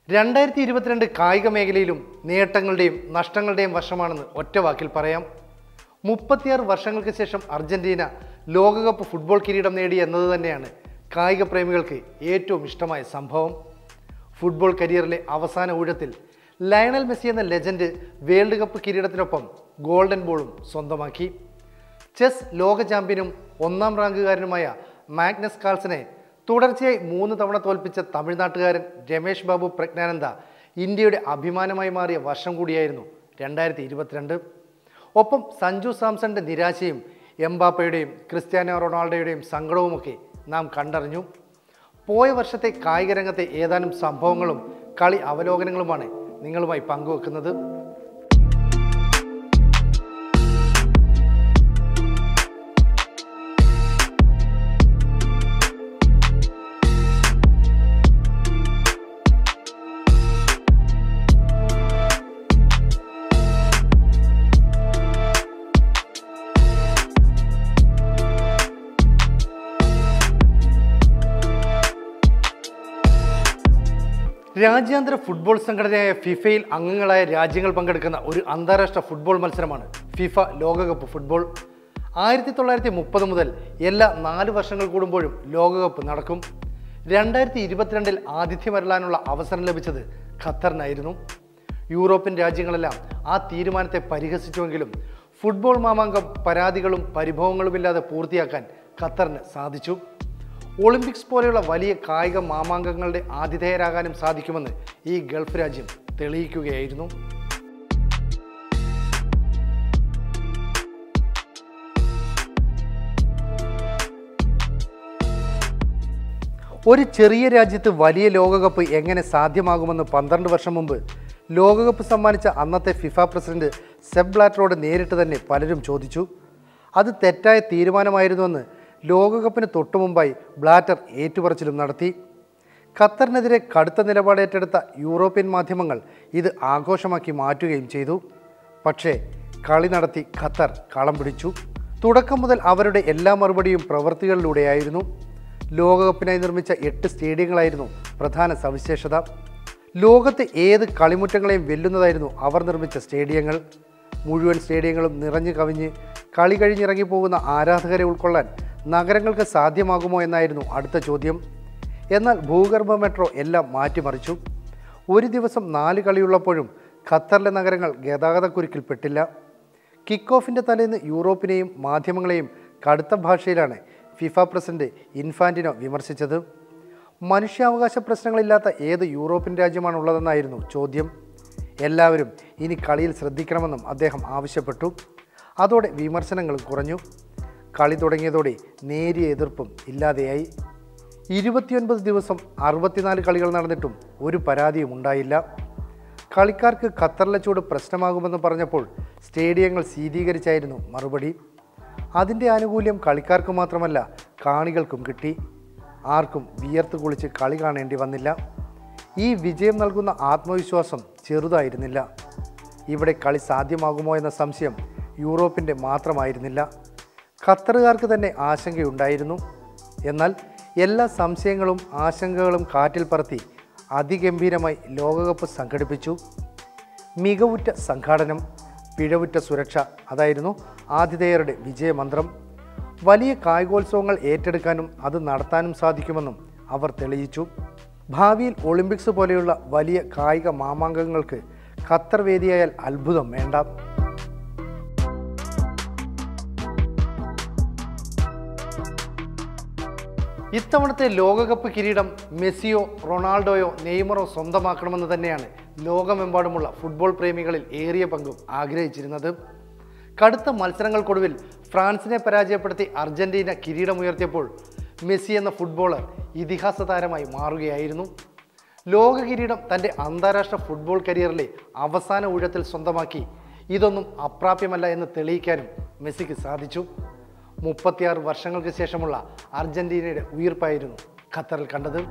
രണ്ടായിരത്തി ഇരുപത്തിരണ്ട് കായിക മേഖലയിലും നേട്ടങ്ങളുടെയും നഷ്ടങ്ങളുടെയും വർഷമാണെന്ന് ഒറ്റ വാക്കിൽ പറയാം മുപ്പത്തിയാറ് വർഷങ്ങൾക്ക് ശേഷം അർജന്റീന ലോകകപ്പ് ഫുട്ബോൾ കിരീടം നേടി എന്നത് തന്നെയാണ് കായിക പ്രേമികൾക്ക് ഏറ്റവും ഇഷ്ടമായ സംഭവം ഫുട്ബോൾ കരിയറിലെ അവസാന ഊഴത്തിൽ ലയണൽ മെസ്സി എന്ന ലെജൻഡ് വേൾഡ് കപ്പ് കിരീടത്തിനൊപ്പം ഗോൾഡൻ ബോളും സ്വന്തമാക്കി ചെസ് ലോക ചാമ്പ്യനും ഒന്നാം റാങ്കുകാരനുമായ മാഗ്നസ് കാൾസനെ തുടർച്ചയായി മൂന്ന് തവണ തോൽപ്പിച്ച തമിഴ്നാട്ടുകാരൻ രമേഷ് ബാബു പ്രജ്ഞാനന്ദ ഇന്ത്യയുടെ അഭിമാനമായി മാറിയ വർഷം കൂടിയായിരുന്നു രണ്ടായിരത്തി ഇരുപത്തിരണ്ട് ഒപ്പം സഞ്ജു സാംസന്റെ നിരാശയും എംബാപ്പയുടെയും ക്രിസ്ത്യാനോ റൊണാൾഡോയുടെയും സങ്കടവുമൊക്കെ നാം കണ്ടറിഞ്ഞു പോയ വർഷത്തെ കായിക രംഗത്തെ ഏതാനും സംഭവങ്ങളും കളി അവലോകനങ്ങളുമാണ് നിങ്ങളുമായി പങ്കുവെക്കുന്നത് രാജ്യാന്തര ഫുട്ബോൾ സംഘടനയായ ഫിഫയിൽ അംഗങ്ങളായ രാജ്യങ്ങൾ പങ്കെടുക്കുന്ന ഒരു അന്താരാഷ്ട്ര ഫുട്ബോൾ മത്സരമാണ് ഫിഫ ലോകകപ്പ് ഫുട്ബോൾ ആയിരത്തി തൊള്ളായിരത്തി മുപ്പത് മുതൽ എല്ലാ നാല് വർഷങ്ങൾ കൂടുമ്പോഴും ലോകകപ്പ് നടക്കും രണ്ടായിരത്തി ഇരുപത്തിരണ്ടിൽ ആതിഥ്യമരളാനുള്ള അവസരം ലഭിച്ചത് ഖത്തറിനായിരുന്നു യൂറോപ്യൻ രാജ്യങ്ങളെല്ലാം ആ തീരുമാനത്തെ പരിഹസിച്ചുവെങ്കിലും ഫുട്ബോൾ മാമാങ്കം പരാതികളും പരിഭവങ്ങളുമില്ലാതെ പൂർത്തിയാക്കാൻ ഖത്തറിന് സാധിച്ചു ഒളിമ്പിക്സ് പോലെയുള്ള വലിയ കായിക മാമാങ്കങ്ങളുടെ ആതിഥേയരാകാനും സാധിക്കുമെന്ന് ഈ ഗൾഫ് രാജ്യം തെളിയിക്കുകയായിരുന്നു ഒരു ചെറിയ രാജ്യത്ത് വലിയ ലോകകപ്പ് എങ്ങനെ സാധ്യമാകുമെന്ന് പന്ത്രണ്ട് വർഷം മുമ്പ് ലോകകപ്പ് സമ്മാനിച്ച അന്നത്തെ ഫിഫ പ്രസിഡന്റ് സെബ് ബ്ലാറ്ററോട് നേരിട്ട് തന്നെ പലരും ചോദിച്ചു അത് തെറ്റായ തീരുമാനമായിരുന്നുവെന്ന് ലോകകപ്പിന് തൊട്ടുമുമ്പായി ബ്ലാറ്റർ ഏറ്റുപറച്ചിലും നടത്തി ഖത്തറിനെതിരെ കടുത്ത നിലപാടേറ്റെടുത്ത യൂറോപ്യൻ മാധ്യമങ്ങൾ ഇത് ആഘോഷമാക്കി മാറ്റുകയും ചെയ്തു പക്ഷേ കളി നടത്തി ഖത്തർ കളം പിടിച്ചു തുടക്കം മുതൽ അവരുടെ എല്ലാ മറുപടിയും പ്രവൃത്തികളിലൂടെയായിരുന്നു ലോകകപ്പിനായി നിർമ്മിച്ച എട്ട് സ്റ്റേഡിയങ്ങളായിരുന്നു പ്രധാന സവിശേഷത ലോകത്തെ ഏത് കളിമുറ്റങ്ങളെയും വെല്ലുന്നതായിരുന്നു അവർ നിർമ്മിച്ച സ്റ്റേഡിയങ്ങൾ മുഴുവൻ സ്റ്റേഡിയങ്ങളും നിറഞ്ഞു കവിഞ്ഞ് കളി കഴിഞ്ഞിറങ്ങി പോകുന്ന ആരാധകരെ ഉൾക്കൊള്ളാൻ നഗരങ്ങൾക്ക് സാധ്യമാകുമോ എന്നായിരുന്നു അടുത്ത ചോദ്യം എന്നാൽ ഭൂഗർഭ മെട്രോ എല്ലാം മാറ്റിമറിച്ചു ഒരു ദിവസം നാല് കളിയുള്ളപ്പോഴും ഖത്തറിലെ നഗരങ്ങൾ ഗതാഗതക്കുരുക്കിൽപ്പെട്ടില്ല കിക്ക് ഓഫിൻ്റെ തലേന്ന് യൂറോപ്പിനെയും മാധ്യമങ്ങളെയും കടുത്ത ഭാഷയിലാണ് ഫിഫ പ്രസിഡന്റ് ഇൻഫാന്റിനോ വിമർശിച്ചത് മനുഷ്യാവകാശ പ്രശ്നങ്ങളില്ലാത്ത ഏത് യൂറോപ്യൻ രാജ്യമാണുള്ളതെന്നായിരുന്നു ചോദ്യം എല്ലാവരും ഇനി കളിയിൽ ശ്രദ്ധിക്കണമെന്നും അദ്ദേഹം ആവശ്യപ്പെട്ടു അതോടെ വിമർശനങ്ങൾ കുറഞ്ഞു കളി തുടങ്ങിയതോടെ നേരിയ എതിർപ്പും ഇല്ലാതെയായി ഇരുപത്തിയൊൻപത് ദിവസം അറുപത്തിനാല് കളികൾ നടന്നിട്ടും ഒരു പരാതിയും ഉണ്ടായില്ല കളിക്കാർക്ക് ഖത്തറിലെ ചൂട് പ്രശ്നമാകുമെന്ന് പറഞ്ഞപ്പോൾ സ്റ്റേഡിയങ്ങൾ ശീതീകരിച്ചായിരുന്നു മറുപടി അതിൻ്റെ ആനുകൂല്യം കളിക്കാർക്ക് മാത്രമല്ല കാണികൾക്കും കിട്ടി ആർക്കും വിയർത്ത് കുളിച്ച് കളി കാണേണ്ടി വന്നില്ല ഈ വിജയം നൽകുന്ന ആത്മവിശ്വാസം ചെറുതായിരുന്നില്ല ഇവിടെ കളി സാധ്യമാകുമോ എന്ന സംശയം യൂറോപ്പിൻ്റെ മാത്രമായിരുന്നില്ല ഖത്തറുകാർക്ക് തന്നെ ആശങ്കയുണ്ടായിരുന്നു എന്നാൽ എല്ലാ സംശയങ്ങളും ആശങ്കകളും കാറ്റിൽ പറത്തി അതിഗംഭീരമായി ലോകകപ്പ് സംഘടിപ്പിച്ചു മികവുറ്റ സംഘാടനം പിഴവുറ്റ സുരക്ഷ അതായിരുന്നു ആതിഥേയരുടെ വിജയമന്ത്രം വലിയ കായികോത്സവങ്ങൾ ഏറ്റെടുക്കാനും അത് നടത്താനും സാധിക്കുമെന്നും അവർ തെളിയിച്ചു ഭാവിയിൽ ഒളിമ്പിക്സ് പോലെയുള്ള വലിയ കായിക മാമാങ്കങ്ങൾക്ക് ഖത്തർ വേദിയായാൽ അത്ഭുതം വേണ്ട ഇത്തവണത്തെ ലോകകപ്പ് കിരീടം മെസ്സിയോ റൊണാൾഡോയോ നെയ്മറോ സ്വന്തമാക്കണമെന്ന് തന്നെയാണ് ലോകമെമ്പാടുമുള്ള ഫുട്ബോൾ പ്രേമികളിൽ ഏറിയ പങ്കും ആഗ്രഹിച്ചിരുന്നത് കടുത്ത മത്സരങ്ങൾക്കൊടുവിൽ ഫ്രാൻസിനെ പരാജയപ്പെടുത്തി അർജന്റീന കിരീടമുയർത്തിയപ്പോൾ മെസ്സി എന്ന ഫുട്ബോളർ ഇതിഹാസ താരമായി മാറുകയായിരുന്നു ലോക കിരീടം തൻ്റെ അന്താരാഷ്ട്ര ഫുട്ബോൾ കരിയറിലെ അവസാന ഊഴത്തിൽ സ്വന്തമാക്കി ഇതൊന്നും അപ്രാപ്യമല്ല എന്ന് തെളിയിക്കാനും മെസ്സിക്ക് സാധിച്ചു മുപ്പത്തിയാറ് വർഷങ്ങൾക്ക് ശേഷമുള്ള അർജന്റീനയുടെ ഉയർപ്പായിരുന്നു ഖത്തറിൽ കണ്ടത്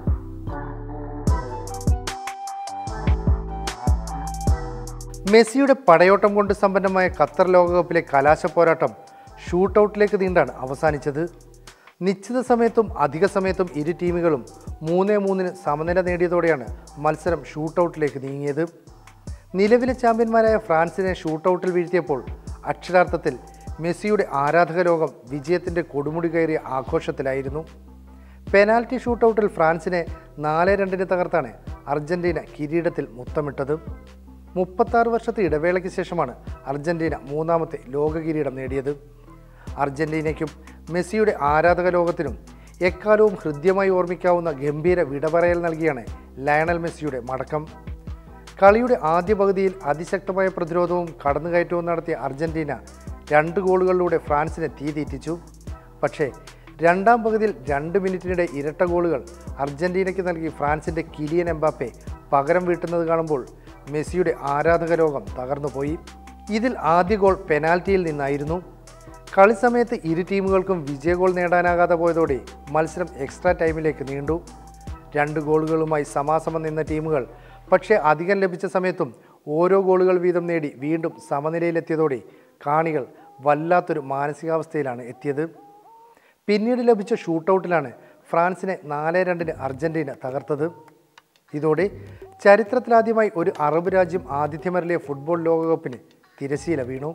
മെസ്സിയുടെ പടയോട്ടം കൊണ്ട് സമ്പന്നമായ ഖത്തർ ലോകകപ്പിലെ കലാശ പോരാട്ടം ഷൂട്ടൗട്ടിലേക്ക് നീണ്ടാണ് അവസാനിച്ചത് നിശ്ചിത സമയത്തും അധിക സമയത്തും ഇരു ടീമുകളും മൂന്നേ മൂന്നിന് സമനില നേടിയതോടെയാണ് മത്സരം ഷൂട്ടൗട്ടിലേക്ക് നീങ്ങിയത് നിലവിലെ ചാമ്പ്യന്മാരായ ഫ്രാൻസിനെ ഷൂട്ടൗട്ടിൽ വീഴ്ത്തിയപ്പോൾ അക്ഷരാർത്ഥത്തിൽ മെസ്സിയുടെ ആരാധക ലോകം വിജയത്തിൻ്റെ കൊടുമുടി കയറിയ ആഘോഷത്തിലായിരുന്നു പെനാൽറ്റി ഷൂട്ടൗട്ടിൽ ഫ്രാൻസിനെ നാല് രണ്ടിന് തകർത്താണ് അർജന്റീന കിരീടത്തിൽ മുത്തമിട്ടത് മുപ്പത്താറ് വർഷത്തെ ഇടവേളയ്ക്ക് ശേഷമാണ് അർജന്റീന മൂന്നാമത്തെ ലോക കിരീടം നേടിയത് അർജന്റീനയ്ക്കും മെസ്സിയുടെ ആരാധക ലോകത്തിനും എക്കാലവും ഹൃദ്യമായി ഓർമ്മിക്കാവുന്ന ഗംഭീര വിടപറയൽ നൽകിയാണ് ലയണൽ മെസ്സിയുടെ മടക്കം കളിയുടെ ആദ്യ പകുതിയിൽ അതിശക്തമായ പ്രതിരോധവും കടന്നുകയറ്റവും നടത്തിയ അർജന്റീന രണ്ട് ഗോളുകളിലൂടെ ഫ്രാൻസിനെ തീ തീറ്റിച്ചു പക്ഷേ രണ്ടാം പകുതിയിൽ രണ്ട് മിനിറ്റിനിടെ ഇരട്ട ഗോളുകൾ അർജന്റീനയ്ക്ക് നൽകി ഫ്രാൻസിൻ്റെ കിലിയൻ എംബാപ്പെ പകരം വീട്ടുന്നത് കാണുമ്പോൾ മെസ്സിയുടെ ആരാധക ലോകം തകർന്നുപോയി ഇതിൽ ആദ്യ ഗോൾ പെനാൽറ്റിയിൽ നിന്നായിരുന്നു കളി സമയത്ത് ഇരു ടീമുകൾക്കും വിജയ ഗോൾ നേടാനാകാതെ പോയതോടെ മത്സരം എക്സ്ട്രാ ടൈമിലേക്ക് നീണ്ടു രണ്ട് ഗോളുകളുമായി സമാസമം നിന്ന ടീമുകൾ പക്ഷേ അധികം ലഭിച്ച സമയത്തും ഓരോ ഗോളുകൾ വീതം നേടി വീണ്ടും സമനിലയിലെത്തിയതോടെ കാണികൾ വല്ലാത്തൊരു മാനസികാവസ്ഥയിലാണ് എത്തിയത് പിന്നീട് ലഭിച്ച ഷൂട്ടൗട്ടിലാണ് ഫ്രാൻസിനെ നാല് രണ്ടിന് അർജന്റീന തകർത്തത് ഇതോടെ ചരിത്രത്തിലാദ്യമായി ഒരു അറബ് രാജ്യം ആതിഥ്യമരലിയ ഫുട്ബോൾ ലോകകപ്പിന് തിരശീല വീണു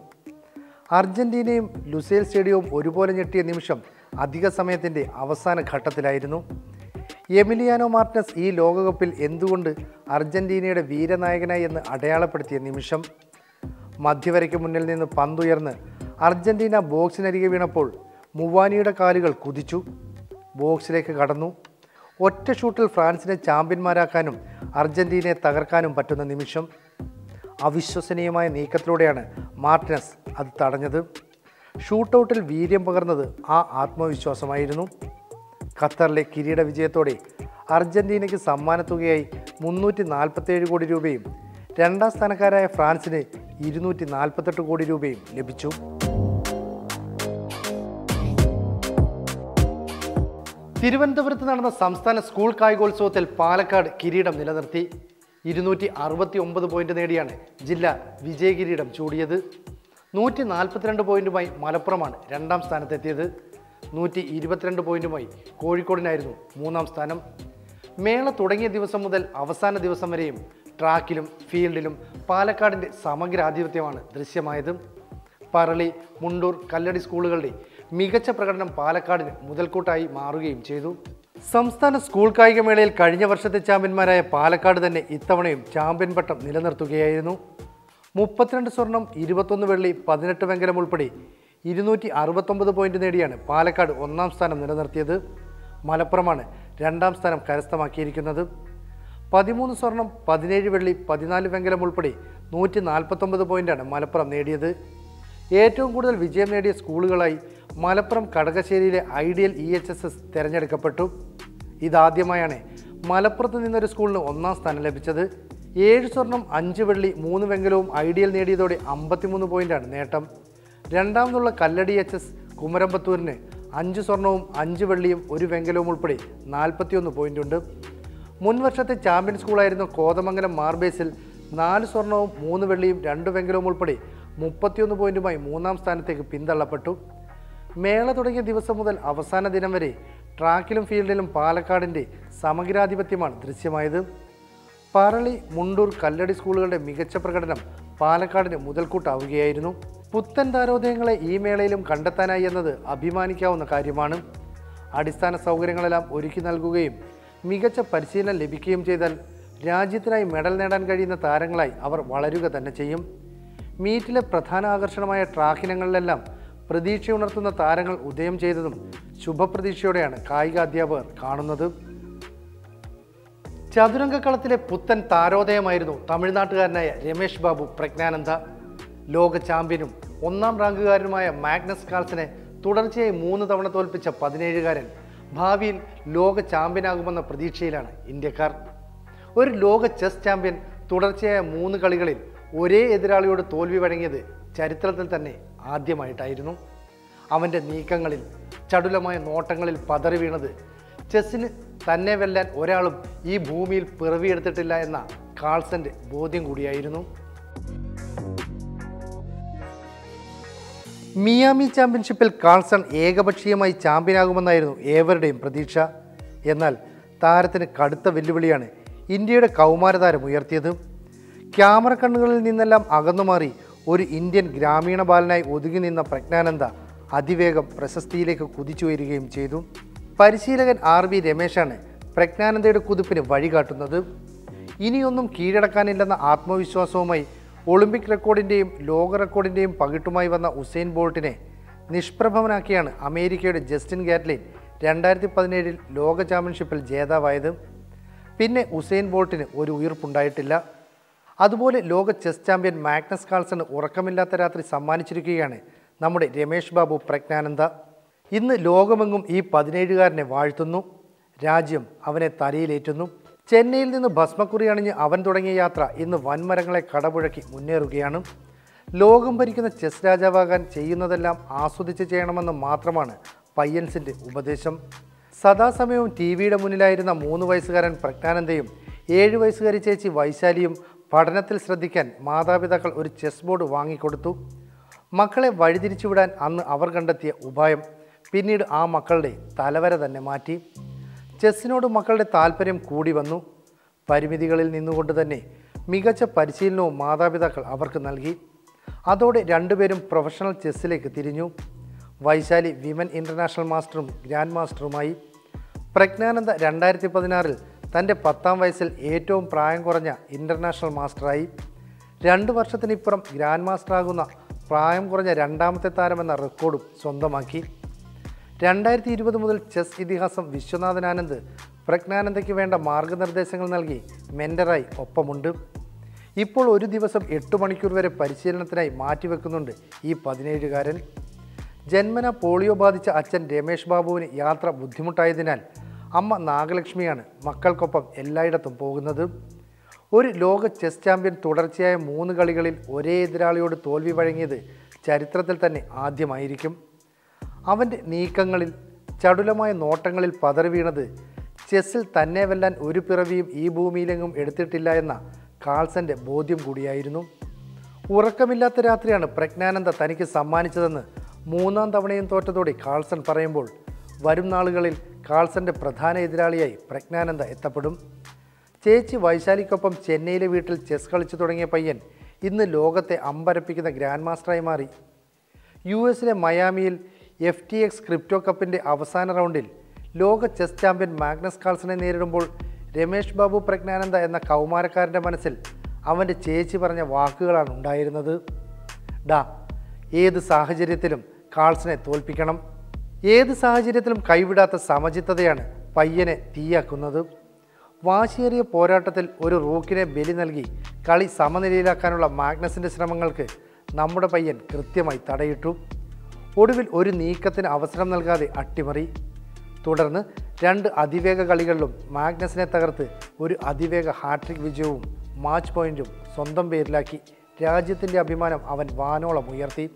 അർജന്റീനയും ലുസേൽ സ്റ്റേഡിയവും ഒരുപോലെ ഞെട്ടിയ നിമിഷം അധിക സമയത്തിൻ്റെ അവസാന ഘട്ടത്തിലായിരുന്നു എമിലിയാനോ മാർട്ടിനസ് ഈ ലോകകപ്പിൽ എന്തുകൊണ്ട് അർജന്റീനയുടെ വീരനായകനായി എന്ന് അടയാളപ്പെടുത്തിയ നിമിഷം മധ്യവരയ്ക്ക് മുന്നിൽ നിന്ന് പന്തുയർന്ന് അർജന്റീന ബോക്സിനരികെ വീണപ്പോൾ മുവാനിയുടെ കാലുകൾ കുതിച്ചു ബോക്സിലേക്ക് കടന്നു ഒറ്റ ഷൂട്ടിൽ ഫ്രാൻസിനെ ചാമ്പ്യന്മാരാക്കാനും അർജന്റീനയെ തകർക്കാനും പറ്റുന്ന നിമിഷം അവിശ്വസനീയമായ നീക്കത്തിലൂടെയാണ് മാർട്ടിനസ് അത് തടഞ്ഞത് ഷൂട്ടൗട്ടിൽ വീര്യം പകർന്നത് ആ ആത്മവിശ്വാസമായിരുന്നു ഖത്തറിലെ കിരീട വിജയത്തോടെ അർജന്റീനയ്ക്ക് സമ്മാനത്തുകയായി മുന്നൂറ്റി നാൽപ്പത്തേഴ് കോടി രൂപയും രണ്ടാം സ്ഥാനക്കാരായ ഫ്രാൻസിന് ഇരുന്നൂറ്റി നാൽപ്പത്തെട്ട് കോടി രൂപയും ലഭിച്ചു തിരുവനന്തപുരത്ത് നടന്ന സംസ്ഥാന സ്കൂൾ കായികോത്സവത്തിൽ പാലക്കാട് കിരീടം നിലനിർത്തി ഇരുന്നൂറ്റി അറുപത്തി ഒമ്പത് പോയിന്റ് നേടിയാണ് ജില്ല വിജയകിരീടം ചൂടിയത് നൂറ്റി നാൽപ്പത്തിരണ്ട് പോയിന്റുമായി മലപ്പുറമാണ് രണ്ടാം സ്ഥാനത്തെത്തിയത് നൂറ്റി ഇരുപത്തിരണ്ട് പോയിന്റുമായി കോഴിക്കോടിനായിരുന്നു മൂന്നാം സ്ഥാനം മേള തുടങ്ങിയ ദിവസം മുതൽ അവസാന ദിവസം വരെയും ട്രാക്കിലും ഫീൽഡിലും പാലക്കാടിൻ്റെ സമഗ്ര ആധിപത്യമാണ് ദൃശ്യമായത് പറളി മുണ്ടൂർ കല്ലടി സ്കൂളുകളുടെ മികച്ച പ്രകടനം പാലക്കാടിന് മുതൽക്കൂട്ടായി മാറുകയും ചെയ്തു സംസ്ഥാന സ്കൂൾ കായികമേളയിൽ കഴിഞ്ഞ വർഷത്തെ ചാമ്പ്യന്മാരായ പാലക്കാട് തന്നെ ഇത്തവണയും ചാമ്പ്യൻ പട്ടം നിലനിർത്തുകയായിരുന്നു മുപ്പത്തിരണ്ട് സ്വർണം ഇരുപത്തൊന്ന് വെള്ളി പതിനെട്ട് വെങ്കലം ഉൾപ്പെടെ ഇരുന്നൂറ്റി അറുപത്തൊമ്പത് പോയിന്റ് നേടിയാണ് പാലക്കാട് ഒന്നാം സ്ഥാനം നിലനിർത്തിയത് മലപ്പുറമാണ് രണ്ടാം സ്ഥാനം കരസ്ഥമാക്കിയിരിക്കുന്നത് പതിമൂന്ന് സ്വർണം പതിനേഴ് വെള്ളി പതിനാല് വെങ്കലം ഉൾപ്പെടെ നൂറ്റി നാൽപ്പത്തൊമ്പത് പോയിന്റാണ് മലപ്പുറം നേടിയത് ഏറ്റവും കൂടുതൽ വിജയം നേടിയ സ്കൂളുകളായി മലപ്പുറം കടകശ്ശേരിയിലെ ideal E H S S തിരഞ്ഞെടുക്കപ്പെട്ടു ഇതാദ്യമായാണ് മലപ്പുറത്ത് നിന്നൊരു സ്കൂളിന് ഒന്നാം സ്ഥാനം ലഭിച്ചത് ഏഴ് സ്വർണം അഞ്ച് വെള്ളി മൂന്ന് വെങ്കലവും ഐഡിയൽ നേടിയതോടെ അമ്പത്തിമൂന്ന് പോയിന്റാണ് നേട്ടം രണ്ടാമതുള്ള കല്ലടി എച്ച് എസ് കുമരമ്പത്തൂരിന് അഞ്ച് സ്വർണവും അഞ്ച് വെള്ളിയും ഒരു വെങ്കലവും ഉൾപ്പെടെ നാൽപ്പത്തിയൊന്ന് പോയിന്റുണ്ട് മുൻ വർഷത്തെ ചാമ്പ്യൻ സ്കൂളായിരുന്ന കോതമംഗലം മാർബേസിൽ നാല് സ്വർണവും മൂന്ന് വെള്ളിയും രണ്ട് വെങ്കലവും ഉൾപ്പെടെ മുപ്പത്തിയൊന്ന് പോയിന്റുമായി മൂന്നാം സ്ഥാനത്തേക്ക് പിന്തള്ളപ്പെട്ടു മേള തുടങ്ങിയ ദിവസം മുതൽ അവസാന ദിനം വരെ ട്രാക്കിലും ഫീൽഡിലും പാലക്കാടിൻ്റെ സമഗ്രാധിപത്യമാണ് ദൃശ്യമായത് പറളി മുണ്ടൂർ കല്ലടി സ്കൂളുകളുടെ മികച്ച പ്രകടനം പാലക്കാടിന് മുതൽക്കൂട്ടാവുകയായിരുന്നു പുത്തൻ താരോദയങ്ങളെ ഈ മേളയിലും കണ്ടെത്താനായി എന്നത് അഭിമാനിക്കാവുന്ന കാര്യമാണ് അടിസ്ഥാന സൗകര്യങ്ങളെല്ലാം ഒരുക്കി നൽകുകയും മികച്ച പരിശീലനം ലഭിക്കുകയും ചെയ്താൽ രാജ്യത്തിനായി മെഡൽ നേടാൻ കഴിയുന്ന താരങ്ങളായി അവർ വളരുക തന്നെ ചെയ്യും മീറ്റിലെ പ്രധാന ആകർഷണമായ ട്രാക്കിനങ്ങളിലെല്ലാം പ്രതീക്ഷയുണർത്തുന്ന താരങ്ങൾ ഉദയം ചെയ്തതും ശുഭപ്രതീക്ഷയോടെയാണ് കായിക അധ്യാപകർ കാണുന്നത് ചതുരംഗക്കളത്തിലെ പുത്തൻ താരോദയമായിരുന്നു തമിഴ്നാട്ടുകാരനായ രമേഷ് ബാബു പ്രജ്ഞാനന്ദ ലോക ചാമ്പ്യനും ഒന്നാം റാങ്കുകാരനുമായ മാഗ്നസ് കാൾസിനെ തുടർച്ചയായി മൂന്ന് തവണ തോൽപ്പിച്ച പതിനേഴുകാരൻ ഭാവിയിൽ ലോക ചാമ്പ്യനാകുമെന്ന പ്രതീക്ഷയിലാണ് ഇന്ത്യക്കാർ ഒരു ലോക ചെസ് ചാമ്പ്യൻ തുടർച്ചയായ മൂന്ന് കളികളിൽ ഒരേ എതിരാളിയോട് തോൽവി വഴങ്ങിയത് ചരിത്രത്തിൽ തന്നെ ആദ്യമായിട്ടായിരുന്നു അവൻ്റെ നീക്കങ്ങളിൽ ചടുലമായ നോട്ടങ്ങളിൽ പതറി വീണത് ചെസ്സിന് തന്നെ വെല്ലാൻ ഒരാളും ഈ ഭൂമിയിൽ പിറവിയെടുത്തിട്ടില്ല എന്ന കാൾസന്റെ ബോധ്യം കൂടിയായിരുന്നു മിയാമി ചാമ്പ്യൻഷിപ്പിൽ കാൾസൺ ഏകപക്ഷീയമായി ചാമ്പ്യനാകുമെന്നായിരുന്നു ഏവരുടെയും പ്രതീക്ഷ എന്നാൽ താരത്തിന് കടുത്ത വെല്ലുവിളിയാണ് ഇന്ത്യയുടെ കൗമാരതാരം ഉയർത്തിയത് ക്യാമറ കണ്ണുകളിൽ നിന്നെല്ലാം അകന്നുമാറി ഒരു ഇന്ത്യൻ ഗ്രാമീണ ബാലനായി ഒതുങ്ങി നിന്ന പ്രജ്ഞാനന്ദ അതിവേഗം പ്രശസ്തിയിലേക്ക് കുതിച്ചുയരുകയും ചെയ്തു പരിശീലകൻ ആർ വി രമേശാണ് പ്രജ്ഞാനന്ദയുടെ കുതിപ്പിന് വഴികാട്ടുന്നത് ഇനിയൊന്നും കീഴടക്കാനില്ലെന്ന ആത്മവിശ്വാസവുമായി ഒളിമ്പിക് റെക്കോർഡിൻ്റെയും ലോക റെക്കോർഡിൻ്റെയും പകിട്ടുമായി വന്ന ഉസൈൻ ബോൾട്ടിനെ നിഷ്പ്രഭവനാക്കിയാണ് അമേരിക്കയുടെ ജസ്റ്റിൻ ഗാറ്റ്ലിൻ രണ്ടായിരത്തി പതിനേഴിൽ ലോക ചാമ്പ്യൻഷിപ്പിൽ ജേതാവായത് പിന്നെ ഉസൈൻ ബോൾട്ടിന് ഒരു ഉയർപ്പുണ്ടായിട്ടില്ല അതുപോലെ ലോക ചെസ് ചാമ്പ്യൻ മാഗ്നസ് കാൾസണ് ഉറക്കമില്ലാത്ത രാത്രി സമ്മാനിച്ചിരിക്കുകയാണ് നമ്മുടെ രമേഷ് ബാബു പ്രജ്ഞാനന്ദ ഇന്ന് ലോകമെങ്ങും ഈ പതിനേഴുകാരനെ വാഴ്ത്തുന്നു രാജ്യം അവനെ തലയിലേറ്റുന്നു ചെന്നൈയിൽ നിന്ന് ഭസ്മക്കുറി അണിഞ്ഞ് അവൻ തുടങ്ങിയ യാത്ര ഇന്ന് വൻമരങ്ങളെ കടപുഴക്കി മുന്നേറുകയാണ് ലോകം ഭരിക്കുന്ന ചെസ് രാജാവാകാൻ ചെയ്യുന്നതെല്ലാം ആസ്വദിച്ച് ചെയ്യണമെന്ന് മാത്രമാണ് പയ്യൻസിൻ്റെ ഉപദേശം സദാസമയവും ടി വിയുടെ മുന്നിലായിരുന്ന മൂന്ന് വയസ്സുകാരൻ പ്രജ്ഞാനന്ദയും ഏഴ് വയസ്സുകാരി ചേച്ചി വൈശാലിയും പഠനത്തിൽ ശ്രദ്ധിക്കാൻ മാതാപിതാക്കൾ ഒരു ചെസ് ബോർഡ് വാങ്ങിക്കൊടുത്തു മക്കളെ വഴിതിരിച്ചുവിടാൻ അന്ന് അവർ കണ്ടെത്തിയ ഉപായം പിന്നീട് ആ മക്കളുടെ തലവര തന്നെ മാറ്റി ചെസ്സിനോട് മക്കളുടെ താല്പര്യം കൂടി വന്നു പരിമിതികളിൽ നിന്നുകൊണ്ട് തന്നെ മികച്ച പരിശീലനവും മാതാപിതാക്കൾ അവർക്ക് നൽകി അതോടെ രണ്ടുപേരും പ്രൊഫഷണൽ ചെസ്സിലേക്ക് തിരിഞ്ഞു വൈശാലി വിമൻ ഇൻ്റർനാഷണൽ മാസ്റ്ററും ഗ്രാൻഡ് മാസ്റ്ററുമായി പ്രജ്ഞാനന്ദ രണ്ടായിരത്തി പതിനാറിൽ തൻ്റെ പത്താം വയസ്സിൽ ഏറ്റവും പ്രായം കുറഞ്ഞ ഇൻ്റർനാഷണൽ മാസ്റ്ററായി രണ്ട് വർഷത്തിനിപ്പുറം ഗ്രാൻഡ് മാസ്റ്ററാകുന്ന പ്രായം കുറഞ്ഞ രണ്ടാമത്തെ താരമെന്ന റെക്കോർഡും സ്വന്തമാക്കി രണ്ടായിരത്തി ഇരുപത് മുതൽ ചെസ് ഇതിഹാസം വിശ്വനാഥൻ ആനന്ദ് പ്രജ്ഞാനന്ദയ്ക്ക് വേണ്ട മാർഗനിർദ്ദേശങ്ങൾ നൽകി മെൻറ്ററായി ഒപ്പമുണ്ട് ഇപ്പോൾ ഒരു ദിവസം എട്ട് മണിക്കൂർ വരെ പരിശീലനത്തിനായി മാറ്റിവെക്കുന്നുണ്ട് ഈ പതിനേഴുകാരൻ ജന്മന പോളിയോ ബാധിച്ച അച്ഛൻ രമേഷ് ബാബുവിന് യാത്ര ബുദ്ധിമുട്ടായതിനാൽ അമ്മ നാഗലക്ഷ്മിയാണ് മക്കൾക്കൊപ്പം എല്ലായിടത്തും പോകുന്നത് ഒരു ലോക ചെസ് ചാമ്പ്യൻ തുടർച്ചയായ മൂന്ന് കളികളിൽ ഒരേ എതിരാളിയോട് തോൽവി വഴങ്ങിയത് ചരിത്രത്തിൽ തന്നെ ആദ്യമായിരിക്കും അവൻ്റെ നീക്കങ്ങളിൽ ചടുലമായ നോട്ടങ്ങളിൽ പതറി വീണത് ചെസ്സിൽ തന്നെ വെല്ലാൻ ഒരു പിറവിയും ഈ ഭൂമിയിലെങ്ങും എടുത്തിട്ടില്ല എന്ന കാൾസന്റെ ബോധ്യം കൂടിയായിരുന്നു ഉറക്കമില്ലാത്ത രാത്രിയാണ് പ്രജ്ഞാനന്ദ തനിക്ക് സമ്മാനിച്ചതെന്ന് മൂന്നാം തവണയും തോറ്റതോടെ കാൾസൺ പറയുമ്പോൾ വരും നാളുകളിൽ കാൾസന്റെ പ്രധാന എതിരാളിയായി പ്രജ്ഞാനന്ദ എത്തപ്പെടും ചേച്ചി വൈശാലിക്കൊപ്പം ചെന്നൈയിലെ വീട്ടിൽ ചെസ് കളിച്ചു തുടങ്ങിയ പയ്യൻ ഇന്ന് ലോകത്തെ അമ്പരപ്പിക്കുന്ന ഗ്രാൻഡ് മാസ്റ്ററായി മാറി യു എസിലെ മയാമിയിൽ എഫ് ടി എക്സ് ക്രിപ്റ്റോ കപ്പിൻ്റെ അവസാന റൗണ്ടിൽ ലോക ചെസ് ചാമ്പ്യൻ മാഗ്നസ് കാൾസനെ നേരിടുമ്പോൾ രമേഷ് ബാബു പ്രജ്ഞാനന്ദ എന്ന കൗമാരക്കാരൻ്റെ മനസ്സിൽ അവൻ്റെ ചേച്ചി പറഞ്ഞ വാക്കുകളാണ് ഉണ്ടായിരുന്നത് ഡാ ഏത് സാഹചര്യത്തിലും കാൾസനെ തോൽപ്പിക്കണം ഏത് സാഹചര്യത്തിലും കൈവിടാത്ത സമചിത്തതയാണ് പയ്യനെ തീയാക്കുന്നത് വാശിയേറിയ പോരാട്ടത്തിൽ ഒരു റൂക്കിനെ ബലി നൽകി കളി സമനിലയിലാക്കാനുള്ള മാഗ്നസിൻ്റെ ശ്രമങ്ങൾക്ക് നമ്മുടെ പയ്യൻ കൃത്യമായി തടയിട്ടു ഒടുവിൽ ഒരു നീക്കത്തിന് അവസരം നൽകാതെ അട്ടിമറി തുടർന്ന് രണ്ട് അതിവേഗ കളികളിലും മാഗ്നസിനെ തകർത്ത് ഒരു അതിവേഗ ഹാട്രിക് വിജയവും മാച്ച് പോയിന്റും സ്വന്തം പേരിലാക്കി രാജ്യത്തിൻ്റെ അഭിമാനം അവൻ വാനോളം ഉയർത്തി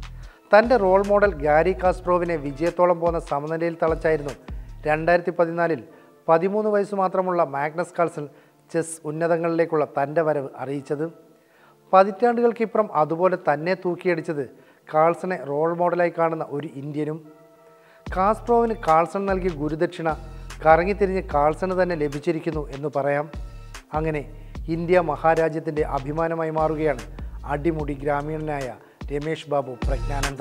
തൻ്റെ റോൾ മോഡൽ ഗാരി കാസ്പ്രോവിനെ വിജയത്തോളം പോന്ന സമനിലയിൽ തളച്ചായിരുന്നു രണ്ടായിരത്തി പതിനാലിൽ പതിമൂന്ന് വയസ്സ് മാത്രമുള്ള മാഗ്നസ് കാൾസൺ ചെസ് ഉന്നതങ്ങളിലേക്കുള്ള തൻ്റെ വരവ് അറിയിച്ചത് പതിറ്റാണ്ടുകൾക്കിപ്പുറം അതുപോലെ തന്നെ തൂക്കിയടിച്ചത് കാൾസനെ റോൾ മോഡലായി കാണുന്ന ഒരു ഇന്ത്യനും കാസ്പ്രോവിന് കാൾസൺ നൽകിയ ഗുരുദക്ഷിണ കറങ്ങിത്തിരിഞ്ഞ് കാൾസണ് തന്നെ ലഭിച്ചിരിക്കുന്നു എന്ന് പറയാം അങ്ങനെ ഇന്ത്യ മഹാരാജ്യത്തിൻ്റെ അഭിമാനമായി മാറുകയാണ് അടിമുടി ഗ്രാമീണനായ രമേഷ് ബാബു പ്രജ്ഞാനന്ദ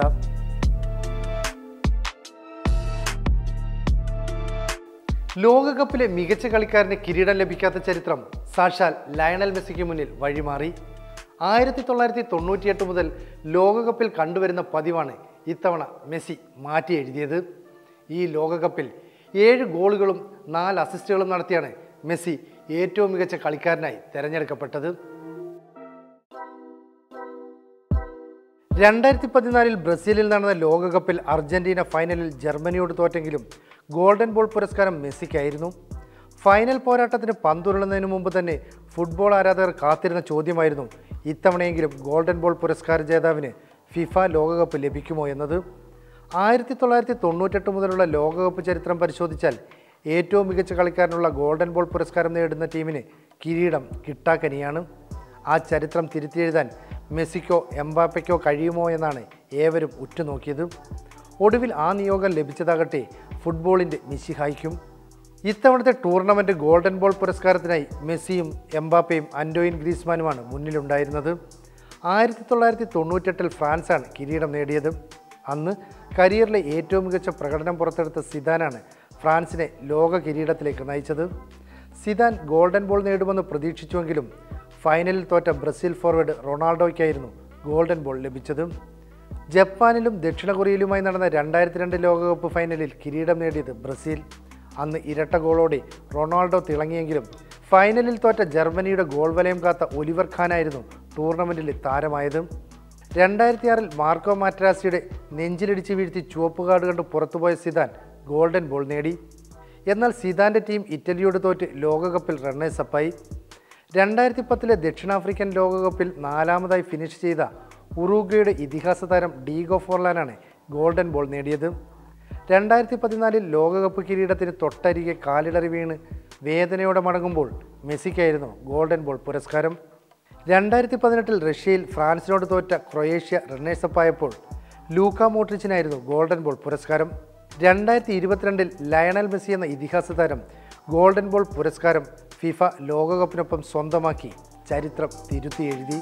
ലോകകപ്പിലെ മികച്ച കളിക്കാരന് കിരീടം ലഭിക്കാത്ത ചരിത്രം സാക്ഷാൽ ലയണൽ മെസ്സിക്ക് മുന്നിൽ വഴിമാറി ആയിരത്തി തൊള്ളായിരത്തി തൊണ്ണൂറ്റിയെട്ട് മുതൽ ലോകകപ്പിൽ കണ്ടുവരുന്ന പതിവാണ് ഇത്തവണ മെസ്സി മാറ്റി എഴുതിയത് ഈ ലോകകപ്പിൽ ഏഴ് ഗോളുകളും നാല് അസിസ്റ്റുകളും നടത്തിയാണ് മെസ്സി ഏറ്റവും മികച്ച കളിക്കാരനായി തിരഞ്ഞെടുക്കപ്പെട്ടത് രണ്ടായിരത്തി പതിനാലിൽ ബ്രസീലിൽ നടന്ന ലോകകപ്പിൽ അർജന്റീന ഫൈനലിൽ ജർമ്മനിയോട് തോറ്റെങ്കിലും ഗോൾഡൻ ബോൾ പുരസ്കാരം മെസ്സിക്കായിരുന്നു ഫൈനൽ പോരാട്ടത്തിന് പന്തുരുളുന്നതിന് മുമ്പ് തന്നെ ഫുട്ബോൾ ആരാധകർ കാത്തിരുന്ന ചോദ്യമായിരുന്നു ഇത്തവണയെങ്കിലും ഗോൾഡൻ ബോൾ പുരസ്കാര ജേതാവിന് ഫിഫ ലോകകപ്പ് ലഭിക്കുമോ എന്നത് ആയിരത്തി തൊള്ളായിരത്തി തൊണ്ണൂറ്റെട്ട് മുതലുള്ള ലോകകപ്പ് ചരിത്രം പരിശോധിച്ചാൽ ഏറ്റവും മികച്ച കളിക്കാരനുള്ള ഗോൾഡൻ ബോൾ പുരസ്കാരം നേടുന്ന ടീമിന് കിരീടം കിട്ടാക്കനിയാണ് ആ ചരിത്രം തിരുത്തിയെഴുതാൻ മെസ്സിക്കോ എംബാപ്പയ്ക്കോ കഴിയുമോ എന്നാണ് ഏവരും ഉറ്റുനോക്കിയത് ഒടുവിൽ ആ നിയോഗം ലഭിച്ചതാകട്ടെ ഫുട്ബോളിൻ്റെ മിശിഹായ്ക്കും ഇത്തവണത്തെ ടൂർണമെൻറ്റ് ഗോൾഡൻ ബോൾ പുരസ്കാരത്തിനായി മെസ്സിയും എംബാപ്പയും അൻഡോയിൻ ഗ്രീസ്മാനുമാണ് മുന്നിലുണ്ടായിരുന്നത് ആയിരത്തി തൊള്ളായിരത്തി തൊണ്ണൂറ്റെട്ടിൽ ഫ്രാൻസാണ് കിരീടം നേടിയത് അന്ന് കരിയറിലെ ഏറ്റവും മികച്ച പ്രകടനം പുറത്തെടുത്ത സിദാനാണ് ഫ്രാൻസിനെ ലോക കിരീടത്തിലേക്ക് നയിച്ചത് സിദാൻ ഗോൾഡൻ ബോൾ നേടുമെന്ന് പ്രതീക്ഷിച്ചുവെങ്കിലും ഫൈനലിൽ തോറ്റ ബ്രസീൽ ഫോർവേഡ് റൊണാൾഡോയ്ക്കായിരുന്നു ഗോൾഡൻ ബോൾ ലഭിച്ചത് ജപ്പാനിലും ദക്ഷിണ കൊറിയയിലുമായി നടന്ന രണ്ടായിരത്തി രണ്ട് ലോകകപ്പ് ഫൈനലിൽ കിരീടം നേടിയത് ബ്രസീൽ അന്ന് ഇരട്ട ഗോളോടെ റൊണാൾഡോ തിളങ്ങിയെങ്കിലും ഫൈനലിൽ തോറ്റ ജർമ്മനിയുടെ ഗോൾ വലയം കാത്ത ഒലിവർ ഖാനായിരുന്നു ടൂർണമെൻറ്റിൽ താരമായത് രണ്ടായിരത്തി ആറിൽ മാർക്കോ മാറ്റരാസിയുടെ നെഞ്ചിലിടിച്ച് വീഴ്ത്തി ചുവപ്പ് കാർഡ് കണ്ട് പുറത്തുപോയ സിദാൻ ഗോൾഡൻ ബോൾ നേടി എന്നാൽ സിദാൻ്റെ ടീം ഇറ്റലിയോട് തോറ്റ് ലോകകപ്പിൽ റണ്ണേഴ്സപ്പായി രണ്ടായിരത്തി പത്തിലെ ദക്ഷിണാഫ്രിക്കൻ ലോകകപ്പിൽ നാലാമതായി ഫിനിഷ് ചെയ്ത ഉറുഗ്വയുടെ ഇതിഹാസ താരം ഡീഗോ ഫോർലാനാണ് ഗോൾഡൻ ബോൾ നേടിയത് രണ്ടായിരത്തി പതിനാലിൽ ലോകകപ്പ് കിരീടത്തിന് തൊട്ടരികെ കാലിടറി വീണ് വേദനയോടെ മടങ്ങുമ്പോൾ മെസ്സിക്കായിരുന്നു ഗോൾഡൻ ബോൾ പുരസ്കാരം രണ്ടായിരത്തി പതിനെട്ടിൽ റഷ്യയിൽ ഫ്രാൻസിനോട് തോറ്റ ക്രൊയേഷ്യ റണ്ണേഴ്സപ്പായപ്പോൾ ലൂക്ക മോട്രിച്ചിനായിരുന്നു ഗോൾഡൻ ബോൾ പുരസ്കാരം രണ്ടായിരത്തി ഇരുപത്തിരണ്ടിൽ ലയണൽ മെസ്സി എന്ന ഇതിഹാസ താരം ഗോൾഡൻ ബോൾ പുരസ്കാരം ഫിഫ ലോകകപ്പിനൊപ്പം സ്വന്തമാക്കി ചരിത്രം തിരുത്തി എഴുതി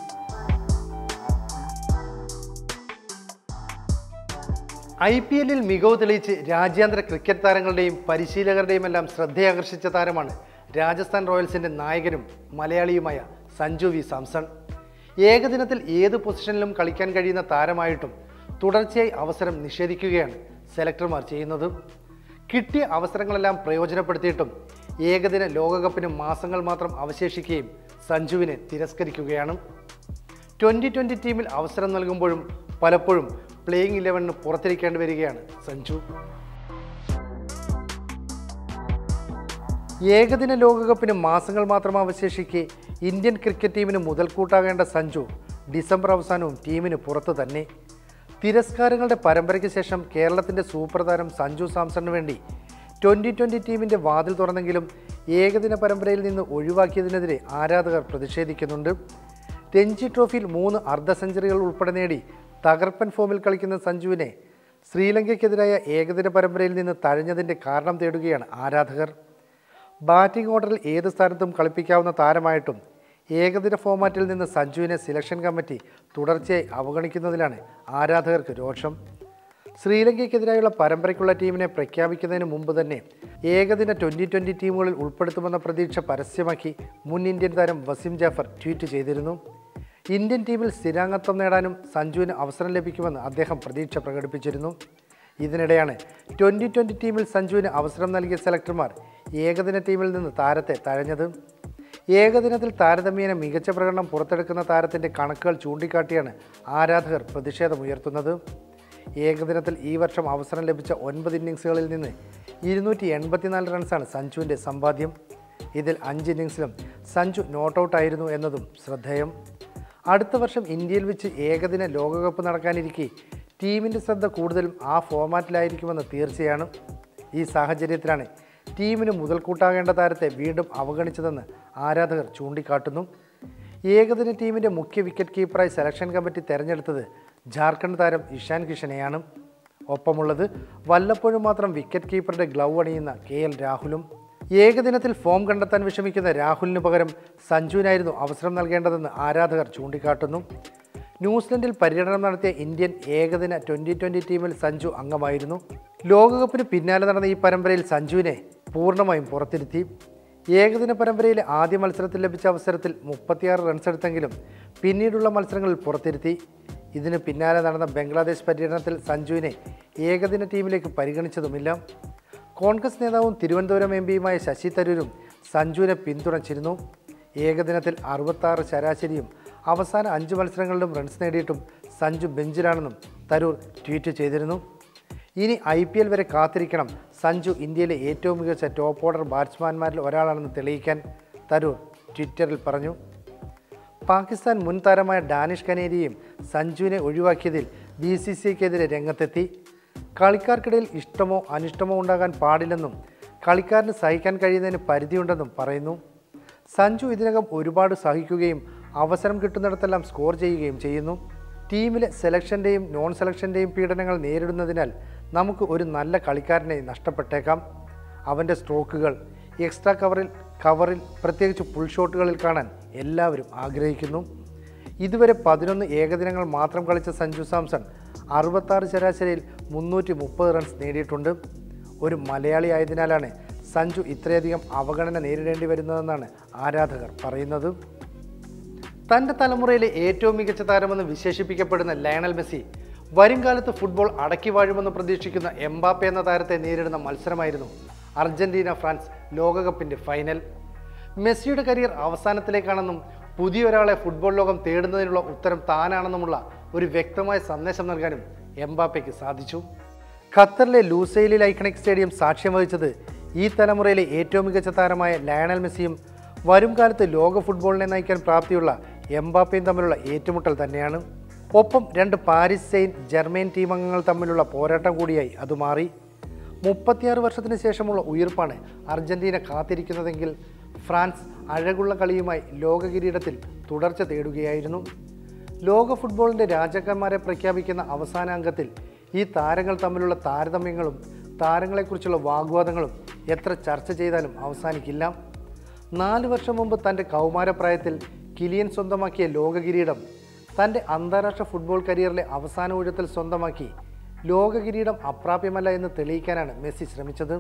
ഐ പി എല്ലിൽ മികവ് തെളിയിച്ച് രാജ്യാന്തര ക്രിക്കറ്റ് താരങ്ങളുടെയും പരിശീലകരുടെയും എല്ലാം ശ്രദ്ധയാകർഷിച്ച താരമാണ് രാജസ്ഥാൻ റോയൽസിന്റെ നായകനും മലയാളിയുമായ സഞ്ജു വി സാംസൺ ഏകദിനത്തിൽ ഏത് പൊസിഷനിലും കളിക്കാൻ കഴിയുന്ന താരമായിട്ടും തുടർച്ചയായി അവസരം നിഷേധിക്കുകയാണ് സെലക്ടർമാർ ചെയ്യുന്നത് കിട്ടിയ അവസരങ്ങളെല്ലാം പ്രയോജനപ്പെടുത്തിയിട്ടും ഏകദിന ലോകകപ്പിന് മാസങ്ങൾ മാത്രം അവശേഷിക്കുകയും സഞ്ജുവിനെ തിരസ്കരിക്കുകയാണ് ട്വൻ്റി ട്വൻ്റി ടീമിൽ അവസരം നൽകുമ്പോഴും പലപ്പോഴും പ്ലേയിങ് ഇലവനിന് പുറത്തിരിക്കേണ്ടി വരികയാണ് സഞ്ജു ഏകദിന ലോകകപ്പിന് മാസങ്ങൾ മാത്രം അവശേഷിക്കെ ഇന്ത്യൻ ക്രിക്കറ്റ് ടീമിന് മുതൽക്കൂട്ടാകേണ്ട സഞ്ജു ഡിസംബർ അവസാനവും ടീമിന് പുറത്തു തന്നെ തിരസ്കാരങ്ങളുടെ പരമ്പരയ്ക്ക് ശേഷം കേരളത്തിൻ്റെ സൂപ്പർ താരം സഞ്ജു സാംസണിന് വേണ്ടി ട്വൻ്റി ട്വൻ്റി ടീമിൻ്റെ വാതിൽ തുറന്നെങ്കിലും ഏകദിന പരമ്പരയിൽ നിന്ന് ഒഴിവാക്കിയതിനെതിരെ ആരാധകർ പ്രതിഷേധിക്കുന്നുണ്ട് രഞ്ജി ട്രോഫിയിൽ മൂന്ന് അർദ്ധ സെഞ്ചുറികൾ ഉൾപ്പെടെ നേടി തകർപ്പൻ ഫോമിൽ കളിക്കുന്ന സഞ്ജുവിനെ ശ്രീലങ്കയ്ക്കെതിരായ ഏകദിന പരമ്പരയിൽ നിന്ന് തഴഞ്ഞതിൻ്റെ കാരണം തേടുകയാണ് ആരാധകർ ബാറ്റിംഗ് ഓർഡറിൽ ഏത് സ്ഥാനത്തും കളിപ്പിക്കാവുന്ന താരമായിട്ടും ഏകദിന ഫോമാറ്റിൽ നിന്ന് സഞ്ജുവിനെ സിലക്ഷൻ കമ്മിറ്റി തുടർച്ചയായി അവഗണിക്കുന്നതിലാണ് ആരാധകർക്ക് രോഷം ശ്രീലങ്കയ്ക്കെതിരായുള്ള പരമ്പരയ്ക്കുള്ള ടീമിനെ പ്രഖ്യാപിക്കുന്നതിന് മുമ്പ് തന്നെ ഏകദിന ട്വൻ്റി ട്വൻ്റി ടീമുകളിൽ ഉൾപ്പെടുത്തുമെന്ന പ്രതീക്ഷ പരസ്യമാക്കി മുൻ ഇന്ത്യൻ താരം വസീം ജാഫർ ട്വീറ്റ് ചെയ്തിരുന്നു ഇന്ത്യൻ ടീമിൽ സ്ഥിരാംഗത്വം നേടാനും സഞ്ജുവിന് അവസരം ലഭിക്കുമെന്ന് അദ്ദേഹം പ്രതീക്ഷ പ്രകടിപ്പിച്ചിരുന്നു ഇതിനിടെയാണ് ട്വൻ്റി ട്വൻ്റി ടീമിൽ സഞ്ജുവിന് അവസരം നൽകിയ സെലക്ടർമാർ ഏകദിന ടീമിൽ നിന്ന് താരത്തെ തഴഞ്ഞത് ഏകദിനത്തിൽ താരതമ്യേന മികച്ച പ്രകടനം പുറത്തെടുക്കുന്ന താരത്തിൻ്റെ കണക്കുകൾ ചൂണ്ടിക്കാട്ടിയാണ് ആരാധകർ പ്രതിഷേധമുയർത്തുന്നത് ഏകദിനത്തിൽ ഈ വർഷം അവസരം ലഭിച്ച ഒൻപത് ഇന്നിങ്സുകളിൽ നിന്ന് ഇരുന്നൂറ്റി എൺപത്തിനാല് റൺസാണ് സഞ്ജുവിൻ്റെ സമ്പാദ്യം ഇതിൽ അഞ്ച് ഇന്നിങ്സിലും സഞ്ജു നോട്ട് ഔട്ട് ആയിരുന്നു എന്നതും ശ്രദ്ധേയം അടുത്ത വർഷം ഇന്ത്യയിൽ വെച്ച് ഏകദിന ലോകകപ്പ് നടക്കാനിരിക്കെ ടീമിൻ്റെ ശ്രദ്ധ കൂടുതലും ആ ഫോമാറ്റിലായിരിക്കുമെന്ന് തീർച്ചയാണ് ഈ സാഹചര്യത്തിലാണ് ടീമിന് മുതൽക്കൂട്ടാകേണ്ട താരത്തെ വീണ്ടും അവഗണിച്ചതെന്ന് ആരാധകർ ചൂണ്ടിക്കാട്ടുന്നു ഏകദിന ടീമിൻ്റെ മുഖ്യ വിക്കറ്റ് കീപ്പറായി സെലക്ഷൻ കമ്മിറ്റി തെരഞ്ഞെടുത്തത് ജാർഖണ്ഡ് താരം ഇഷാൻ കിഷനെയാണ് ഒപ്പമുള്ളത് വല്ലപ്പോഴും മാത്രം വിക്കറ്റ് കീപ്പറുടെ ഗ്ലൗ അണിയുന്ന കെ എൽ രാഹുലും ഏകദിനത്തിൽ ഫോം കണ്ടെത്താൻ വിഷമിക്കുന്ന രാഹുലിന് പകരം സഞ്ജുവിനായിരുന്നു അവസരം നൽകേണ്ടതെന്ന് ആരാധകർ ചൂണ്ടിക്കാട്ടുന്നു ന്യൂസിലൻഡിൽ പര്യടനം നടത്തിയ ഇന്ത്യൻ ഏകദിന ട്വൻ്റി ട്വൻ്റി ടീമിൽ സഞ്ജു അംഗമായിരുന്നു ലോകകപ്പിന് പിന്നാലെ നടന്ന ഈ പരമ്പരയിൽ സഞ്ജുവിനെ പൂർണ്ണമായും പുറത്തിരുത്തി ഏകദിന പരമ്പരയിലെ ആദ്യ മത്സരത്തിൽ ലഭിച്ച അവസരത്തിൽ മുപ്പത്തിയാറ് റൺസ് എടുത്തെങ്കിലും പിന്നീടുള്ള മത്സരങ്ങളിൽ പുറത്തിരുത്തി ഇതിന് പിന്നാലെ നടന്ന ബംഗ്ലാദേശ് പര്യടനത്തിൽ സഞ്ജുവിനെ ഏകദിന ടീമിലേക്ക് പരിഗണിച്ചതുമില്ല കോൺഗ്രസ് നേതാവും തിരുവനന്തപുരം എം പിയുമായ ശശി തരൂരും സഞ്ജുവിനെ പിന്തുണച്ചിരുന്നു ഏകദിനത്തിൽ അറുപത്താറ് ശരാശരിയും അവസാന അഞ്ച് മത്സരങ്ങളിലും റൺസ് നേടിയിട്ടും സഞ്ജു ബെഞ്ചിലാണെന്നും തരൂർ ട്വീറ്റ് ചെയ്തിരുന്നു ഇനി ഐ പി എൽ വരെ കാത്തിരിക്കണം സഞ്ജു ഇന്ത്യയിലെ ഏറ്റവും മികച്ച ടോപ്പ് ഓർഡർ ബാറ്റ്സ്മാൻമാരിൽ ഒരാളാണെന്ന് തെളിയിക്കാൻ തരൂർ ട്വിറ്ററിൽ പറഞ്ഞു പാകിസ്ഥാൻ മുൻ താരമായ ഡാനിഷ് കനേരിയെയും സഞ്ജുവിനെ ഒഴിവാക്കിയതിൽ ബി സി സി ഐക്കെതിരെ രംഗത്തെത്തി കളിക്കാർക്കിടയിൽ ഇഷ്ടമോ അനിഷ്ടമോ ഉണ്ടാകാൻ പാടില്ലെന്നും കളിക്കാരന് സഹിക്കാൻ കഴിയുന്നതിന് പരിധിയുണ്ടെന്നും പറയുന്നു സഞ്ജു ഇതിനകം ഒരുപാട് സഹിക്കുകയും അവസരം കിട്ടുന്നിടത്തെല്ലാം സ്കോർ ചെയ്യുകയും ചെയ്യുന്നു ടീമിലെ സെലക്ഷൻ്റെയും നോൺ സെലക്ഷൻ്റെയും പീഡനങ്ങൾ നേരിടുന്നതിനാൽ നമുക്ക് ഒരു നല്ല കളിക്കാരനെ നഷ്ടപ്പെട്ടേക്കാം അവൻ്റെ സ്ട്രോക്കുകൾ എക്സ്ട്രാ കവറിൽ കവറിൽ പ്രത്യേകിച്ച് പുൾ ഷോട്ടുകളിൽ കാണാൻ എല്ലാവരും ആഗ്രഹിക്കുന്നു ഇതുവരെ പതിനൊന്ന് ഏകദിനങ്ങൾ മാത്രം കളിച്ച സഞ്ജു സാംസൺ അറുപത്താറ് ശരാശരിയിൽ മുന്നൂറ്റി മുപ്പത് റൺസ് നേടിയിട്ടുണ്ട് ഒരു മലയാളി ആയതിനാലാണ് സഞ്ജു ഇത്രയധികം അവഗണന നേരിടേണ്ടി വരുന്നതെന്നാണ് ആരാധകർ പറയുന്നത് തൻ്റെ തലമുറയിലെ ഏറ്റവും മികച്ച താരമെന്ന് വിശേഷിപ്പിക്കപ്പെടുന്ന ലയണൽ മെസ്സി വരും കാലത്ത് ഫുട്ബോൾ അടക്കി വാഴുമെന്ന് പ്രതീക്ഷിക്കുന്ന എംബാപ്പെ എന്ന താരത്തെ നേരിടുന്ന മത്സരമായിരുന്നു അർജന്റീന ഫ്രാൻസ് ലോകകപ്പിൻ്റെ ഫൈനൽ മെസ്സിയുടെ കരിയർ അവസാനത്തിലേക്കാണെന്നും പുതിയൊരാളെ ഫുട്ബോൾ ലോകം തേടുന്നതിനുള്ള ഉത്തരം താനാണെന്നുമുള്ള ഒരു വ്യക്തമായ സന്ദേശം നൽകാനും എംബാപ്പയ്ക്ക് സാധിച്ചു ഖത്തറിലെ ലൂസൈലിൽ ഐക്കണിക് സ്റ്റേഡിയം സാക്ഷ്യം വഹിച്ചത് ഈ തലമുറയിലെ ഏറ്റവും മികച്ച താരമായ ലയണൽ മെസ്സിയും വരും കാലത്ത് ലോക ഫുട്ബോളിനെ നയിക്കാൻ പ്രാപ്തിയുള്ള എംബാപ്പയും തമ്മിലുള്ള ഏറ്റുമുട്ടൽ തന്നെയാണ് ഒപ്പം രണ്ട് പാരീസ് സെയിൻ ജർമ്മൻ ടീം അംഗങ്ങൾ തമ്മിലുള്ള പോരാട്ടം കൂടിയായി അത് മാറി മുപ്പത്തിയാറ് വർഷത്തിന് ശേഷമുള്ള ഉയർപ്പാണ് അർജന്റീന കാത്തിരിക്കുന്നതെങ്കിൽ ഫ്രാൻസ് അഴകുള്ള കളിയുമായി ലോക കിരീടത്തിൽ തുടർച്ച തേടുകയായിരുന്നു ലോക ഫുട്ബോളിൻ്റെ രാജാക്കന്മാരെ പ്രഖ്യാപിക്കുന്ന അവസാന അംഗത്തിൽ ഈ താരങ്ങൾ തമ്മിലുള്ള താരതമ്യങ്ങളും താരങ്ങളെക്കുറിച്ചുള്ള വാഗ്വാദങ്ങളും എത്ര ചർച്ച ചെയ്താലും അവസാനിക്കില്ല നാല് വർഷം മുമ്പ് തൻ്റെ കൗമാരപ്രായത്തിൽ കിലിയൻ സ്വന്തമാക്കിയ ലോക കിരീടം തൻ്റെ അന്താരാഷ്ട്ര ഫുട്ബോൾ കരിയറിലെ അവസാന ഊഴത്തിൽ സ്വന്തമാക്കി ലോക കിരീടം അപ്രാപ്യമല്ല എന്ന് തെളിയിക്കാനാണ് മെസ്സി ശ്രമിച്ചത്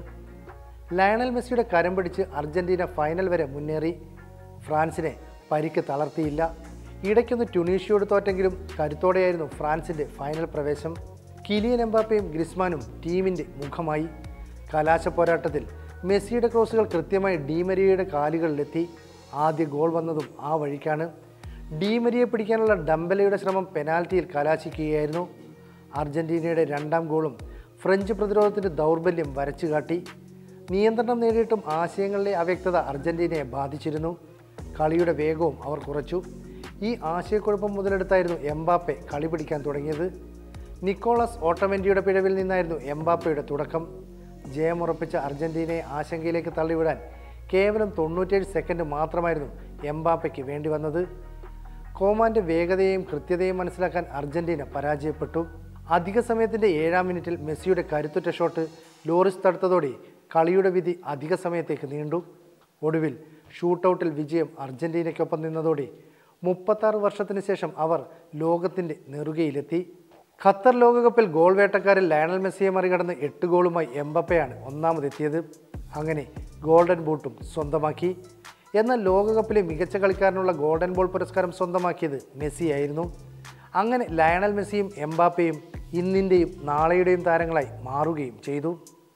ലയണൽ മെസ്സിയുടെ കരം പിടിച്ച് അർജന്റീന ഫൈനൽ വരെ മുന്നേറി ഫ്രാൻസിനെ പരിക്ക് തളർത്തിയില്ല ഇടയ്ക്കൊന്ന് ട്യുണീഷ്യയോട് തോറ്റെങ്കിലും കരുത്തോടെയായിരുന്നു ഫ്രാൻസിൻ്റെ ഫൈനൽ പ്രവേശം കിലിയൻ എംബാപ്പയും ഗ്രിസ്മാനും ടീമിൻ്റെ മുഖമായി കലാശ പോരാട്ടത്തിൽ മെസ്സിയുടെ ക്രോസുകൾ കൃത്യമായി ഡീമരിയയുടെ കാലുകളിലെത്തി ആദ്യ ഗോൾ വന്നതും ആ വഴിക്കാണ് ഡീമരിയെ പിടിക്കാനുള്ള ഡംബലയുടെ ശ്രമം പെനാൽറ്റിയിൽ കലാശിക്കുകയായിരുന്നു അർജന്റീനയുടെ രണ്ടാം ഗോളും ഫ്രഞ്ച് പ്രതിരോധത്തിൻ്റെ ദൗർബല്യം വരച്ചു കാട്ടി നിയന്ത്രണം നേടിയിട്ടും ആശയങ്ങളിലെ അവ്യക്തത അർജന്റീനയെ ബാധിച്ചിരുന്നു കളിയുടെ വേഗവും അവർ കുറച്ചു ഈ ആശയക്കുഴപ്പം മുതലെടുത്തായിരുന്നു എംബാപ്പെ കളി പിടിക്കാൻ തുടങ്ങിയത് നിക്കോളസ് ഓട്ടമെൻറ്റിയുടെ പിഴവിൽ നിന്നായിരുന്നു എംബാപ്പയുടെ തുടക്കം ജയമുറപ്പിച്ച അർജന്റീനയെ ആശങ്കയിലേക്ക് തള്ളിവിടാൻ കേവലം തൊണ്ണൂറ്റേഴ് സെക്കൻഡ് മാത്രമായിരുന്നു എംബാപ്പയ്ക്ക് വേണ്ടി വന്നത് കോമാൻ്റെ വേഗതയെയും കൃത്യതയും മനസ്സിലാക്കാൻ അർജന്റീന പരാജയപ്പെട്ടു അധിക സമയത്തിൻ്റെ ഏഴാം മിനിറ്റിൽ മെസ്സിയുടെ കരുത്തുറ്റ ഷോട്ട് ലോറിസ് തടുത്തതോടെ കളിയുടെ വിധി അധിക സമയത്തേക്ക് നീണ്ടു ഒടുവിൽ ഷൂട്ടൗട്ടിൽ വിജയം അർജന്റീനയ്ക്കൊപ്പം നിന്നതോടെ മുപ്പത്താറ് വർഷത്തിന് ശേഷം അവർ ലോകത്തിൻ്റെ നെറുകയിലെത്തി ഖത്തർ ലോകകപ്പിൽ ഗോൾ വേട്ടക്കാരിൽ ലയണൽ മെസ്സിയെ മറികടന്ന് എട്ട് ഗോളുമായി എംബപ്പയാണ് ഒന്നാമതെത്തിയത് അങ്ങനെ ഗോൾഡൻ ബൂട്ടും സ്വന്തമാക്കി എന്നാൽ ലോകകപ്പിലെ മികച്ച കളിക്കാരനുള്ള ഗോൾഡൻ ബോൾ പുരസ്കാരം സ്വന്തമാക്കിയത് മെസ്സിയായിരുന്നു അങ്ങനെ ലയണൽ മെസ്സിയും എംബാപ്പയും ഇന്നിൻ്റെയും നാളെയുടെയും താരങ്ങളായി മാറുകയും ചെയ്തു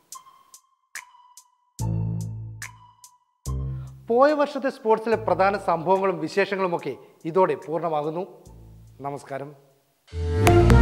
പോയ വർഷത്തെ സ്പോർട്സിലെ പ്രധാന സംഭവങ്ങളും വിശേഷങ്ങളുമൊക്കെ ഇതോടെ പൂർണ്ണമാകുന്നു നമസ്കാരം